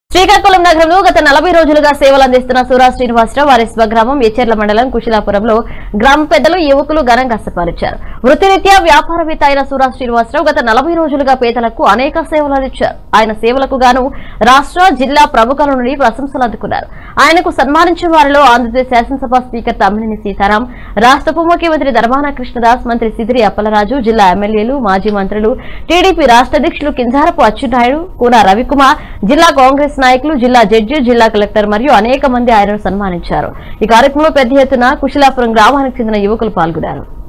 శ్రీకాకుళం నగరంలో గత నలభై రోజులుగా సేవలు అందిస్తున్న సూరా శ్రీనివాసరావు వారి స్వగ్రామం ఎచ్చెర్ల మండలం కుశిలాపురంలో గ్రామ పెద్దలు యువకులు ఘనంగా సత్కరించారు వృత్తిరీత్యా వ్యాపారవేత్త అయిన సూరా శ్రీనివాసరావు గత నలభై రోజులుగా పేదలకు అనేక సేవలు అందించారు ఆయన సేవలకు గాను రాష్ట్ర జిల్లా ప్రముఖుల నుండి ప్రశంసలు అందుకున్నారు ఆయనకు సన్మానించిన వారిలో ఆంధ్రప్రదేశ్ శాసనసభ స్పీకర్ తమ్మినేని సీతారాం రాష్ట్ర ఉప ముఖ్యమంత్రి ధర్మాన కృష్ణదాస్ మంత్రి సిదిరి అప్పలరాజు జిల్లా ఎమ్మెల్యేలు మాజీ మంత్రులు టీడీపీ రాష్ట్ర అధ్యక్షులు కింజారపు అచ్చెన్నాయుడు కూన రవికుమార్ జిల్లా కాంగ్రెస్ నాయకులు జిల్లా జడ్జి జిల్లా కలెక్టర్ మరియు అనేక మంది ఆయనను సన్మానించారు ఈ కార్యక్రమంలో పెద్ద ఎత్తున కుశలాపురం గ్రామానికి చెందిన యువకులు పాల్గొన్నారు